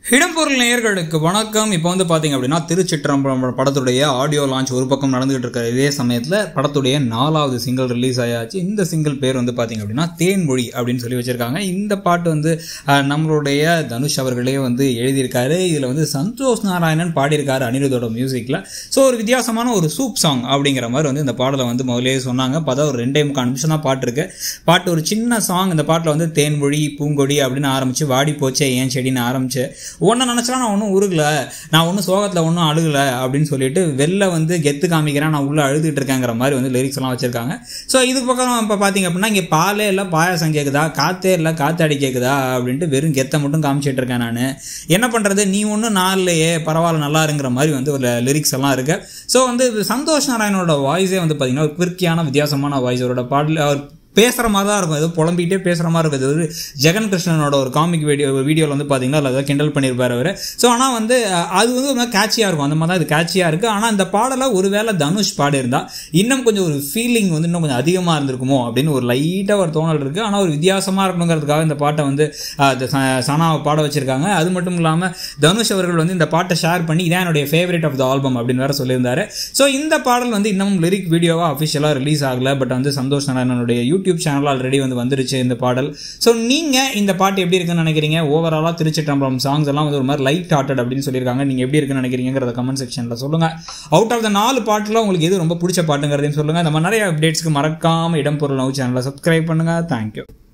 இடம்பொருள் நேயர்களுக்கு வணக்கம் இப்போ வந்து பார்த்தீங்க அப்படின்னா திருச்சிற்றம்பலம் படத்துடைய ஆடியோ லான்ச் ஒரு பக்கம் நடந்துகிட்டு இருக்கிற இதே சமயத்தில் படத்துடைய நாலாவது சிங்கிள் ரிலீஸ் ஆயாச்சு இந்த சிங்கிள் பேர் வந்து பார்த்தீங்க அப்படின்னா தேன்மொழி அப்படின்னு சொல்லி வச்சிருக்காங்க இந்த பாட்டு வந்து அஹ், நம்மளுடைய தனுஷ் அவர்களே வந்து எழுதியிருக்காரு இதில் வந்து சந்தோஷ் நாராயணன் பாடியிருக்காரு அனிருத்தோட மியூசிக்கில் ஸோ ஒரு வித்தியாசமான ஒரு சூப் சாங் அப்படிங்கிற மாதிரி வந்து இந்த பாடலை வந்து முதலே சொன்னாங்க பார்த்தா ஒரு ரெண்டே முக்கால் நிமிஷம் தான் பாட்டு இருக்கு பாட்டு ஒரு சின்ன சாங் இந்த பாட்டில் வந்து தேன்மொழி பூங்கொடி அப்படின்னு ஆரம்பிச்சு வாடி போச்சே ஏன் செடின்னு ஆரம்பிச்சு ஒன்றை நினச்சலாம் நான் ஒன்றும் உருகல நான் ஒன்றும் சோகத்தில் ஒன்றும் அழுகல அப்படின்னு சொல்லிட்டு வெளில வந்து கெத்து காமிக்கிறேன் நான் உள்ளே அழுதுட்டு இருக்கேங்கிற மாதிரி வந்து லிரிக்ஸ் எல்லாம் வச்சிருக்காங்க ஸோ இது பக்கம் இப்போ பார்த்தீங்க அப்படின்னா இங்கே பாலே இல்லை பாயாசம் கேட்குதா காத்தே இல்லை காத்தாடி கேட்குதா அப்படின்ட்டு வெறும் கெத்தை மட்டும் காமிச்சிட்டு இருக்கேன் நான் என்ன பண்ணுறது நீ ஒன்றும் நான் இல்லையே பரவாயில்ல நல்லா இருங்கிற மாதிரி வந்து ஒரு லிரிக்ஸ் எல்லாம் இருக்கு ஸோ வந்து சந்தோஷ் நாராயணோட வாய்ஸே வந்து பார்த்தீங்கன்னா ஒரு குறுக்கியான வித்தியாசமான வாய்ஸ் அவரோட பாடல் அவர் பேசுகிற மாதிரி தான் இருக்கும் ஏதோ புலம்பிக்கிட்டே பேசுகிற மாதிரி இருக்கும் இது ஒரு ஜெகன் கிருஷ்ணனோட ஒரு காமிக் வீடியோ வீடியோவில் வந்து பார்த்தீங்கன்னா அதில் ஏதாவது கிண்டல் பண்ணியிருப்பார் அவர் ஸோ ஆனால் வந்து அஹ், அது வந்து ஒரு மாதிரி கேட்சியாக இருக்கும் அந்த மாதிரி தான் இது கேட்சியாக இருக்குது ஆனால் இந்த பாடலை ஒருவேளை தனுஷ் பாடியிருந்தா இன்னும் கொஞ்சம் ஒரு ஃபீலிங் வந்து இன்னும் கொஞ்சம் அதிகமாக இருந்திருக்குமோ அப்படின்னு ஒரு லைட்டாக ஒரு தோணல் இருக்குது ஆனால் ஒரு வித்தியாசமாக இருக்கணுங்கிறதுக்காக இந்த பாட்டை வந்து அஹ், இந்த ச- சனாவை பாட வச்சிருக்காங்க அது மட்டும் இல்லாமல் தனுஷ் அவர்கள் வந்து இந்த பாட்டை ஷேர் பண்ணி இதான் என்னுடைய ஃபேவரட் ஆஃப் த ஆல்பம் அப்படின்னு வேற சொல்லியிருந்தாரு ஸோ இந்த பாடல் வந்து இன்னமும் லிரிக் வீடியோவாக அஃபிஷியலாக ரிலீஸ் ஆகல பட் வந்து சந்தோஷ் நாராயணனுடைய யூடியூப் சேனல் ஆல்ரெடி வந்து வந்துருச்சு இந்த பாடல் ஸோ நீங்கள் இந்த பாட்டு எப்படி இருக்குன்னு நினைக்கிறீங்க ஓவராலாக திருச்சிட்டம்பரம் சாங்ஸ் எல்லாம் வந்து ஒரு மாதிரி லைட் ஹார்ட்டட் அப்படின்னு சொல்லியிருக்காங்க நீங்கள் எப்படி இருக்குன்னு நினைக்கிறீங்கிறத கமெண்ட் செக்ஷனில் சொல்லுங்கள் அவுட் ஆஃப் த நாலு பாட்டில் உங்களுக்கு எது ரொம்ப பிடிச்ச பாட்டுங்கிறதையும் சொல்லுங்கள் இந்த மாதிரி நிறைய அப்டேட்ஸ்க்கு மறக்காம இடம்பொருள் நவு சேனலை சப்ஸ்கிரைப் பண்ணுங்கள் தேங்க்யூ